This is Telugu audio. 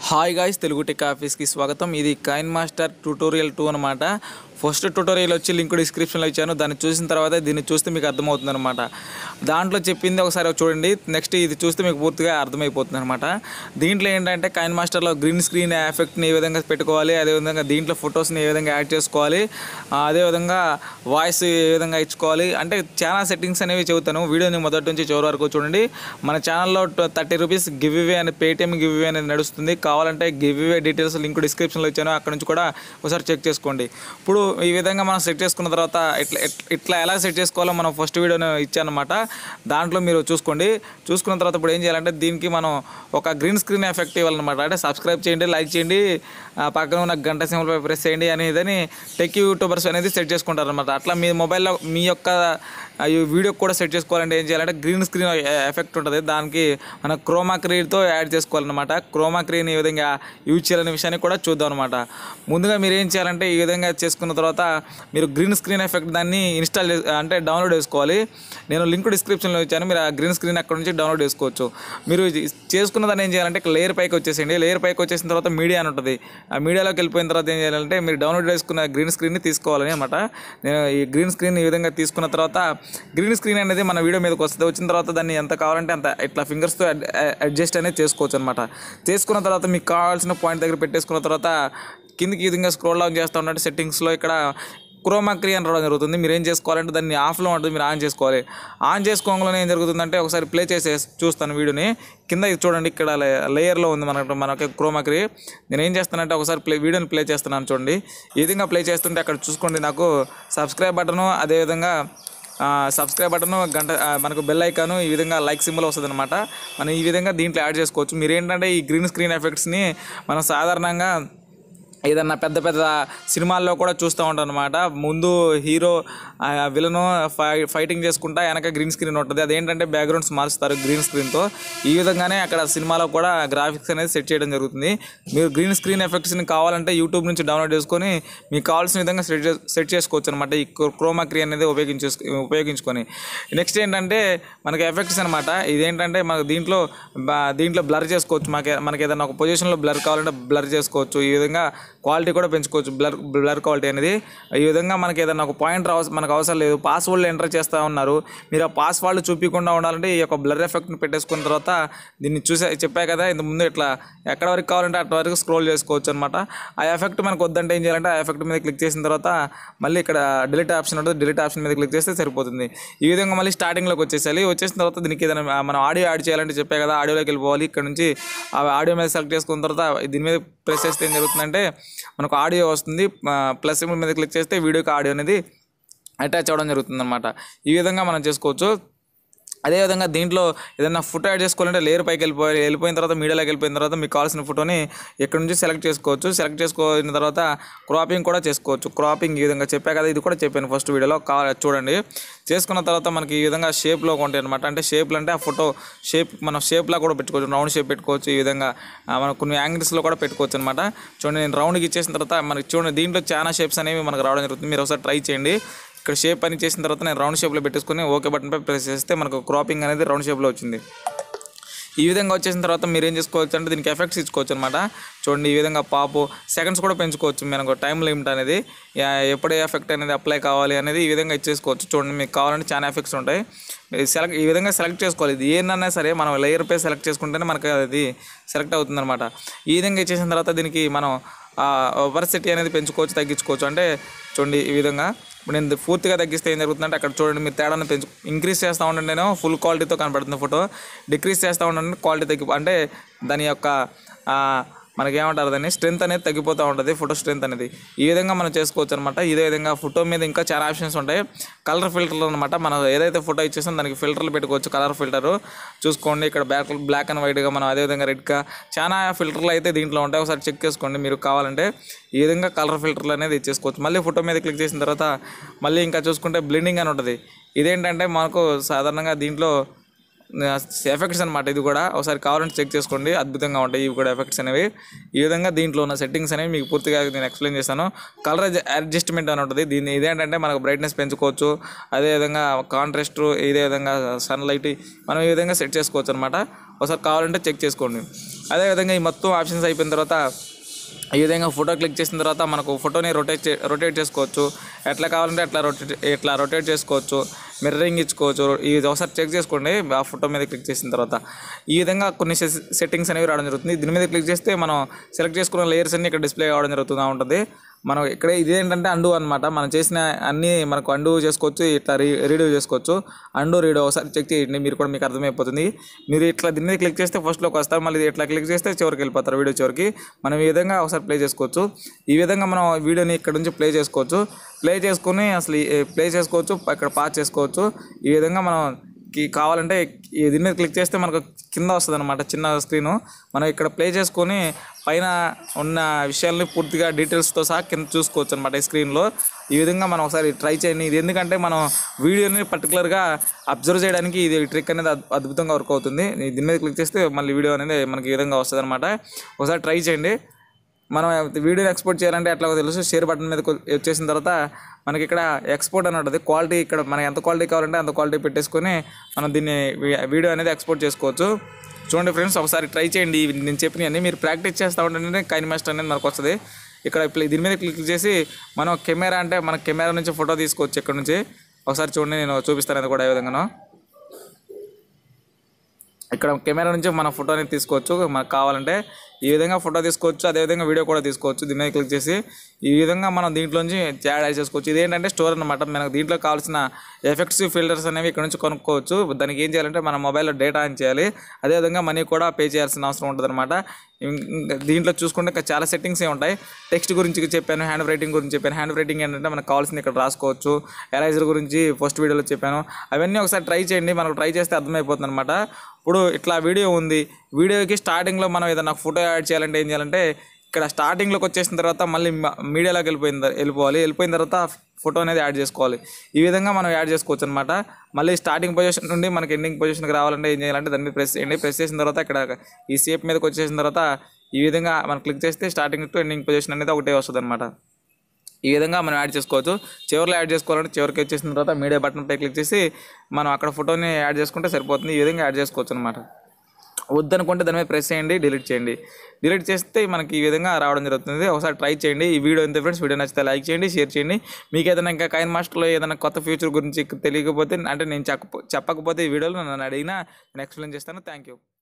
హాయ్ గాయ్స్ తెలుగు టెక్ ఆఫీస్కి స్వాగతం ఇది కైన్ మాస్టర్ ట్యూటోరియల్ టూ అనమాట ఫస్ట్ ట్యూటోరియల్ వచ్చి లింక్ డిస్క్రిప్షన్లో ఇచ్చాను దాన్ని చూసిన తర్వాత దీన్ని చూస్తే మీకు అర్థమవుతుంది అనమాట దాంట్లో చెప్పింది ఒకసారి చూడండి నెక్స్ట్ ఇది చూస్తే మీకు పూర్తిగా అర్థమైపోతుంది అనమాట దీంట్లో ఏంటంటే కైన్ మాస్టర్లో గ్రీన్ స్క్రీన్ ఎఫెక్ట్ని ఏ విధంగా పెట్టుకోవాలి అదేవిధంగా దీంట్లో ఫొటోస్ని ఏ విధంగా యాడ్ చేసుకోవాలి ఆ, అదేవిధంగా వాయిస్ ఏ విధంగా ఇచ్చుకోవాలి అంటే చాలా సెట్టింగ్స్ అనేవి చెబుతాను వీడియోని మొదటి నుంచి చివరి వరకు చూడండి మన ఛానల్లో థర్టీ రూపీస్ గివ్ ఇవే అని పేటిఎం గివ్ ఇవే అనేది నడుస్తుంది కావాలంటే గివ్ ఇవే డీటెయిల్స్ లింక్ డిస్క్రిప్షన్లో ఇచ్చాను అక్కడ నుంచి కూడా ఒకసారి చెక్ చేసుకోండి ఇప్పుడు ఈ విధంగా మనం సెట్ చేసుకున్న తర్వాత ఇట్లా ఇట్లా- ఇట్లా ఎలా సెట్ చేసుకోవాలో మనం ఫస్ట్ వీడియోని ఇచ్చానమాట దాంట్లో మీరు చూసుకోండి చూసుకున్న తర్వాత ఇప్పుడు ఏం చేయాలంటే దీనికి మనం ఒక గ్రీన్ స్క్రీన్ ఎఫెక్ట్ ఇవ్వాలన్నమాట అంటే సబ్స్క్రైబ్ చేయండి లైక్ చేయండి ఆ, పక్కన ఉన్న గంట సింబల్ పై ప్రెస్ చేయండి అనేదని టెక్ యూట్యూబర్స్ అనేది సెట్ చేసుకుంటారు అనమాట అట్లా మీ మొబైల్లో మీ యొక్క ఆ, ఈ వీడియో కూడా సెట్ చేసుకోవాలంటే ఏం చేయాలంటే గ్రీన్ స్క్రీన్ ఎఫెక్ట్ ఉంటుంది దానికి మన క్రోమా క్రీడ్తో యాడ్ చేసుకోవాలన్నమాట క్రోమా క్రీన్ ఈ విధంగా యూజ్ చేయాలనే విషయాన్ని కూడా చూద్దాం అనమాట ముందుగా మీరు ఏం చేయాలంటే ఈ విధంగా చేసుకున్న తర్వాత మీరు గ్రీన్ స్క్రీన్ ఎఫెక్ట్ దాన్ని ఇన్స్టాల్ చే అంటే డౌన్లోడ్ చేసుకోవాలి నేను లింక్ డిస్క్రిప్షన్లో ఇచ్చాను మీరు ఆ గ్రీన్ స్క్రీన్ అక్కడ నుంచి డౌన్లోడ్ చేసుకోవచ్చు మీరు ఇది చేసుకున్న దాన్ని ఏం చేయాలంటే లేయర్ పైకి వచ్చేసేయండి లేయర్ పైకి వచ్చేసిన తర్వాత మీడియా అని ఉంటుంది ఆ మీడియాలోకి వెళ్ళిపోయిన తర్వాత ఏం చేయాలంటే మీరు డౌన్లోడ్ చేసుకున్న గ్రీన్ స్క్రీన్ని తీసుకోవాలని అనమాట నేను ఈ గ్రీన్ స్క్రీన్ ఈ విధంగా తీసుకున్న తర్వాత గ్రీన్ స్క్రీన్ అనేది మన వీడియో మీదకి వస్తుంది వచ్చిన తర్వాత దాన్ని ఎంత కావాలంటే అంత ఇట్లా ఫింగర్స్తో అడ్జస్ట్ అనేది చేసుకోవచ్చు అనమాట చేసుకున్న తర్వాత మీకు కావాల్సిన పాయింట్ దగ్గర పెట్టేసుకున్న తర్వాత కిందికి ఈ విధంగా స్క్రోల్ డౌన్ చేస్తూ ఉన్నట్టు సెట్టింగ్స్లో ఇక్కడ క్రోమా క్రీ అని రావడం జరుగుతుంది మీరు ఏం చేసుకోవాలంటే దాన్ని ఆఫ్లో ఉంటుంది మీరు ఆన్ చేసుకోవాలి ఆన్ చేసుకోగానే ఏం జరుగుతుందంటే ఒకసారి ప్లే చేసే చూస్తాను వీడియోని కింద ఇది చూడండి ఇక్కడ లేయర్లో ఉంది మనకు మనకి క్రోమా క్రీ నేను ఏం చేస్తానంటే ఒకసారి ప్లే వీడియోని ప్లే చేస్తున్నాను చూడండి ఈ విధంగా ప్లే చేస్తుంటే అక్కడ చూసుకోండి నాకు సబ్స్క్రైబ్ బటను అదేవిధంగా సబ్స్క్రైబ్ బటన్ గంట ఆ, మనకు బెల్ ఐకాను ఈ విధంగా లైక్ సింబల్ వస్తుంది అనమాట మనం ఈ విధంగా దీంట్లో యాడ్ చేసుకోవచ్చు మీరు ఏంటంటే ఈ గ్రీన్ స్క్రీన్ ఎఫెక్ట్స్ని మనం సాధారణంగా ఏదన్నా పెద్ద పెద్ద సినిమాల్లో కూడా చూస్తూ ఉంటాం అనమాట ముందు హీరో విలను ఫై ఫైటింగ్ చేసుకుంటా వెనక గ్రీన్ స్క్రీన్ ఉంటుంది అదేంటంటే బ్యాక్గ్రౌండ్స్ మారుస్తారు గ్రీన్ స్క్రీన్తో ఈ విధంగానే అక్కడ సినిమాలో కూడా గ్రాఫిక్స్ అనేది సెట్ చేయడం జరుగుతుంది మీరు గ్రీన్ స్క్రీన్ ఎఫెక్ట్స్ని కావాలంటే యూట్యూబ్ నుంచి డౌన్లోడ్ చేసుకొని మీకు కావాల్సిన విధంగా సెట్ చే- సెట్ చేసుకోవచ్చు అనమాట ఈ క్రోమా క్రీ అనేది ఉపయోగించే ఉపయోగించుకొని నెక్స్ట్ ఏంటంటే మనకి ఎఫెక్ట్స్ అనమాట ఇదేంటంటే మనకు దీంట్లో బ- దీంట్లో బ్లర్ చేసుకోవచ్చు మనకి మనకి ఏదైనా ఒక పొజిషన్లో బ్లర్ కావాలంటే బ్లర్ చేసుకోవచ్చు ఈ విధంగా క్వాలిటీ కూడా పెంచుకోవచ్చు బ్లర్ బ్లర్ క్వాలిటీ అనేది ఈ విధంగా మనకి ఏదైనా ఒక పాయింట్ రావ మనకు అవసరం లేదు పాస్వర్డ్లు ఎంటర్ చేస్తూ ఉన్నారు మీరు ఆ పాస్వర్డ్ చూపించకుండా ఉండాలంటే ఈ యొక్క బ్లర్ ఎఫెక్ట్ని పెట్టేసుకున్న తర్వాత దీన్ని చూసే చెప్పా కదా ఇంత ముందు ఇట్లా ఎక్కడ వరకు కావాలంటే అక్కడ వరకు స్క్రోల్ చేసుకోవచ్చు అనమాట ఆ ఎఫెక్ట్ మనకు వద్దంటే ఏం చేయాలంటే ఆ ఎఫెక్ట్ మీద క్లిక్ చేసిన తర్వాత మళ్ళీ ఇక్కడ డిలీట్ ఆప్షన్ ఉంటుంది డిలీట్ ఆప్షన్ మీద క్లిక్ చేస్తే సరిపోతుంది ఈ విధంగా మళ్ళీ స్టార్టింగ్లోకి వచ్చేసేయాలి వచ్చేసిన తర్వాత దీనికి ఏదైనా మనం ఆడియో యాడ్ చేయాలంటే చెప్పే కదా ఆడియోలోకి వెళ్ళిపోవాలి ఇక్కడ నుంచి ఆ ఆడియో మీద సెలెక్ట్ చేసుకున్న తర్వాత దీని మీద ప్రెస్ చేస్తే ఏం జరుగుతుందంటే మనకు ఆడియో వస్తుంది ప్లస్ సింబల్ మీద క్లిక్ చేస్తే వీడియోకి ఆడియో అనేది అటాచ్ అవ్వడం జరుగుతుంది అనమాట ఈ విధంగా మనం చేసుకోవచ్చు అదేవిధంగా దీంట్లో ఏదైనా ఫోటో యాడ్ చేసుకోవాలంటే లేయర్ పైకి వెళ్ళిపోయి వెళ్ళిపోయిన తర్వాత మీడియాలోకి వెళ్ళిపోయిన తర్వాత మీకు కావాల్సిన ఫోటోని ఇక్కడ నుంచి సెలెక్ట్ చేసుకోవచ్చు సెలెక్ట్ చేసుకున్న తర్వాత క్రాపింగ్ కూడా చేసుకోవచ్చు క్రాపింగ్ ఈ విధంగా చెప్పా కదా ఇది కూడా చెప్పాను ఫస్ట్ వీడియోలో కావాలి చూడండి చేసుకున్న తర్వాత మనకి ఈ విధంగా షేప్లో ఉంటాయి అనమాట అంటే షేప్లు అంటే ఆ ఫోటో షేప్ మనం షేప్లా కూడా పెట్టుకోవచ్చు రౌండ్ షేప్ పెట్టుకోవచ్చు ఈ విధంగా ఆ, మనం కొన్ని యాంగిల్స్లో కూడా పెట్టుకోవచ్చు అనమాట చూడండి నేను రౌండ్కి ఇచ్చేసిన తర్వాత మనకి చూడండి దీంట్లో చాలా షేప్స్ అనేవి మనకు రావడం జరుగుతుంది మీరు ఒకసారి ట్రై చేయండి ఇక్కడ షేప్ అని చేసిన తర్వాత నేను రౌండ్ షేప్లో పెట్టేసుకొని ఓకే బటన్పై ప్రెస్ చేస్తే మనకు క్రాపింగ్ అనేది రౌండ్ షేప్లో వచ్చింది ఈ విధంగా వచ్చేసిన తర్వాత మీరు ఏం చేసుకోవచ్చు అంటే దీనికి ఎఫెక్ట్స్ ఇచ్చుకోవచ్చు అనమాట చూడండి ఈ విధంగా పాపు సెకండ్స్ కూడా పెంచుకోవచ్చు మనకు టైం లిమిట్ అనేది యా- ఎప్పుడు ఎఫెక్ట్ అనేది అప్లై కావాలి అనేది ఈ విధంగా ఇచ్చేసుకోవచ్చు చూడండి మీకు కావాలంటే చాలా ఎఫెక్ట్స్ ఉంటాయి మీరు సెలెక్ట్ ఈ విధంగా సెలెక్ట్ చేసుకోవాలి ఇది ఏందన్నా సరే మనం లేయర్ పై సెలెక్ట్ చేసుకుంటేనే మనకు అది సెలెక్ట్ అవుతుంది అనమాట ఈ విధంగా ఇచ్చేసిన తర్వాత దీనికి మనం ఓవర్సిటీ అనేది పెంచుకోవచ్చు తగ్గించుకోవచ్చు అంటే చూడండి ఈ విధంగా ఇప్పుడు నేను పూర్తిగా తగ్గిస్తే ఏం జరుగుతుందంటే అక్కడ చూడండి మీరు తేడాను పెంచు ఇంక్రీజ్ చేస్తూ ఉండండి నేను ఫుల్ క్వాలిటీతో కనపడుతుంది ఫోటో డిక్రీజ్ చేస్తూ ఉండండి క్వాలిటీ తగ్గి అంటే దాని యొక్క ఆ, మనకి ఏమంటారు దాన్ని స్ట్రెంత్ అనేది తగ్గిపోతూ ఉంటుంది ఫోటో స్ట్రెంత్ అనేది ఈ విధంగా మనం చేసుకోవచ్చు అనమాట ఇదే విధంగా ఫోటో మీద ఇంకా చాలా ఆప్షన్స్ ఉంటాయి కలర్ ఫిల్టర్లు అనమాట మనం ఏదైతే ఫోటో ఇచ్చేసాం దానికి ఫిల్టర్లు పెట్టుకోవచ్చు కలర్ ఫిల్టరు చూసుకోండి ఇక్కడ బ్లాక్ బ్లాక్ అండ్ వైట్గా మనం అదేవిధంగా రెడ్గా చాలా ఫిల్టర్లు అయితే దీంట్లో ఉంటాయి ఒకసారి చెక్ చేసుకోండి మీరు కావాలంటే ఈ విధంగా కలర్ ఫిల్టర్లు అనేది ఇచ్చేసుకోవచ్చు మళ్ళీ ఫోటో మీద క్లిక్ చేసిన తర్వాత మళ్ళీ ఇంకా చూసుకుంటే బ్లెండింగ్ అని ఉంటుంది ఇదేంటంటే మనకు సాధారణంగా దీంట్లో ఎఫెక్ట్స్ అనమాట ఇది కూడా ఒకసారి కావాలంటే చెక్ చేసుకోండి అద్భుతంగా ఉంటాయి ఇవి కూడా ఎఫెక్ట్స్ అనేవి ఈ విధంగా దీంట్లో ఉన్న సెట్టింగ్స్ అనేవి మీకు పూర్తిగా నేను ఎక్స్ప్లెయిన్ చేస్తాను కలర్ అడ్జస్ట్మెంట్ అని ఉంటుంది దీన్ని ఇదేంటంటే మనకు బ్రైట్నెస్ పెంచుకోవచ్చు అదేవిధంగా కాంట్రాస్ట్ ఇదే విధంగా సన్లైట్ మనం ఈ విధంగా సెట్ చేసుకోవచ్చు అనమాట ఒకసారి కావాలంటే చెక్ చేసుకోండి అదేవిధంగా ఈ మొత్తం ఆప్షన్స్ అయిపోయిన తర్వాత ఈ విధంగా ఫోటో క్లిక్ చేసిన తర్వాత మనకు ఫోటోని రొటేట్ చే రొటేట్ చేసుకోవచ్చు ఎట్లా కావాలంటే అట్లా రొటేట్ ఇట్లా రొటేట్ చేసుకోవచ్చు మిర్రరింగ్ ఇచ్చుకోవచ్చు ఇది ఒకసారి చెక్ చేసుకోండి ఆ ఫోటో మీద క్లిక్ చేసిన తర్వాత ఈ విధంగా కొన్ని సెట్టింగ్స్ అనేవి రావడం జరుగుతుంది దీని మీద క్లిక్ చేస్తే మనం సెలెక్ట్ చేసుకున్న లేయర్స్ అన్ని ఇక్కడ డిస్ప్లే కావడం జరుగుతూ ఉంటుంది మనం ఇక్కడ ఇదేంటంటే అండు అనమాట మనం చేసిన అన్ని మనకు అండు చేసుకోవచ్చు ఇట్లా రీ రీడో చేసుకోవచ్చు అండు రీడో ఒకసారి చెక్ చేయండి మీరు కూడా మీకు అర్థమైపోతుంది మీరు ఇట్లా దీని మీద క్లిక్ చేస్తే ఫస్ట్లోకి వస్తారు మళ్ళీ ఇట్లా క్లిక్ చేస్తే చివరికి వెళ్ళిపోతారు వీడియో చివరికి మనం ఈ విధంగా ఒకసారి ప్లే చేసుకోవచ్చు ఈ విధంగా మనం వీడియోని ఇక్కడ నుంచి ప్లే చేసుకోవచ్చు ప్లే చేసుకుని అసలు ప్లే చేసుకోవచ్చు ఇక్కడ పాస్ చేసుకోవచ్చు ఈ విధంగా మనం కి కావాలంటే ఈ దీని మీద క్లిక్ చేస్తే మనకు కింద వస్తుంది అనమాట చిన్న స్క్రీను మనం ఇక్కడ ప్లే చేసుకొని పైన ఉన్న విషయాల్ని పూర్తిగా డీటెయిల్స్తో సహా కింద చూసుకోవచ్చు అనమాట ఈ స్క్రీన్లో ఈ విధంగా మనం ఒకసారి ట్రై చేయండి ఇది ఎందుకంటే మనం వీడియోని పర్టికులర్గా అబ్జర్వ్ చేయడానికి ఇది ట్రిక్ అనేది అద్- అద్భుతంగా వర్క్ అవుతుంది ఈ దీని మీద క్లిక్ చేస్తే మళ్ళీ వీడియో అనేది మనకి ఈ విధంగా వస్తుంది అనమాట ఒకసారి ట్రై చేయండి మనం వీడియోని ఎక్స్పోర్ట్ చేయాలంటే ఎట్లా తెలుసు షేర్ బటన్ మీద కొ- వచ్చేసిన తర్వాత మనకి ఇక్కడ ఎక్స్పోర్ట్ అని ఉంటుంది క్వాలిటీ ఇక్కడ మనకి ఎంత క్వాలిటీ కావాలంటే అంత క్వాలిటీ పెట్టేసుకొని మనం దీన్ని వీ- వీడియో అనేది ఎక్స్పోర్ట్ చేసుకోవచ్చు చూడండి ఫ్రెండ్స్ ఒకసారి ట్రై చేయండి ఇవి నేను చెప్పినవన్నీ మీరు ప్రాక్టీస్ చేస్తూ ఉంటేనే కైన్ మాస్టర్ అనేది మనకు వస్తుంది ఇక్కడ ప్లే- దీని మీద క్లిక్ చేసి మనం కెమెరా అంటే మన కెమెరా నుంచి ఫోటో తీసుకోవచ్చు ఇక్కడ నుంచి ఒకసారి చూడండి నేను చూపిస్తాను అది కూడా ఏ విధంగానో ఇక్కడ కెమెరా నుంచి మన ఫోటోని తీసుకోవచ్చు మనకు కావాలంటే ఈ విధంగా ఫోటో తీసుకోవచ్చు అదేవిధంగా వీడియో కూడా తీసుకోవచ్చు దీని మీద క్లిక్ చేసి ఈ విధంగా మనం దీంట్లోంచి యాడ్ యాడ్ చేసుకోవచ్చు ఇది ఏంటంటే స్టోర్ అనమాట మనకు దీంట్లో కావాల్సిన ఎఫెక్ట్స్ ఫిల్టర్స్ అనేవి ఇక్కడ నుంచి కొనుక్కోవచ్చు దానికి ఏం చేయాలంటే మన మొబైల్లో డేటా ఆన్ చేయాలి అదేవిధంగా మనీ కూడా పే చేయాల్సిన అవసరం ఉంటుంది అనమాట దీంట్లో చూసుకుంటే ఇంకా చాలా సెట్టింగ్స్ ఏ ఉంటాయి టెక్స్ట్ గురించి చెప్పాను హ్యాండ్ రైటింగ్ గురించి చెప్పాను హ్యాండ్ రైటింగ్ ఏంటంటే మనకు కావాల్సింది ఇక్కడ రాసుకోవచ్చు ఎరైజర్ గురించి ఫస్ట్ వీడియోలో చెప్పాను అవన్నీ ఒకసారి ట్రై చేయండి మనకు ట్రై చేస్తే అర్థమైపోతుంది అనమాట ఇప్పుడు ఇట్లా వీడియో ఉంది వీడియోకి స్టార్టింగ్లో మనం ఏదైనా ఫోటో యాడ్ చేయాలంటే ఏం చేయాలంటే ఇక్కడ స్టార్టింగ్లోకి వచ్చేసిన తర్వాత మళ్ళీ మ- మీడియాలోకి వెళ్ళిపోయిన తర్వా- వెళ్ళిపోవాలి వెళ్ళిపోయిన తర్వాత ఫోటో అనేది యాడ్ చేసుకోవాలి ఈ విధంగా మనం యాడ్ చేసుకోవచ్చు అనమాట మళ్ళీ స్టార్టింగ్ పొజిషన్ నుండి మనకి ఎండింగ్ పొజిషన్కి రావాలంటే ఏం చేయాలంటే దాన్ని ప్రెస్ చేయండి ప్రెస్ చేసిన తర్వాత ఇక్కడ ఈ షేప్ మీదకి వచ్చేసిన తర్వాత ఈ విధంగా మనం క్లిక్ చేస్తే స్టార్టింగ్ టు ఎండింగ్ పొజిషన్ అనేది ఒకటే వస్తుంది అనమాట ఈ విధంగా మనం యాడ్ చేసుకోవచ్చు చివరిలో యాడ్ చేసుకోవాలంటే చివరికి వచ్చేసిన తర్వాత మీడియా బటన్ పై క్లిక్ చేసి మనం అక్కడ ఫోటోని యాడ్ చేసుకుంటే సరిపోతుంది ఈ విధంగా యాడ్ చేసుకోవచ్చు అనమాట వద్దనుకుంటే దాని మీద ప్రెస్ చేయండి డిలీట్ చేయండి డిలీట్ చేస్తే మనకి ఈ విధంగా రావడం జరుగుతుంది ఒకసారి ట్రై చేయండి ఈ వీడియో ఎంత ఫ్రెండ్స్ వీడియో నచ్చితే లైక్ చేయండి షేర్ చేయండి మీకు ఏదైనా ఇంకా కైన్ మాస్టర్లో ఏదైనా కొత్త ఫ్యూచర్ గురించి తెలియకపోతే అంటే నేను చెప్ప చెప్పకపోతే ఈ వీడియోలో నన్ను అడిగినా నేను ఎక్స్ప్లెయిన్ చేస్తాను థ్యాంక్ యూ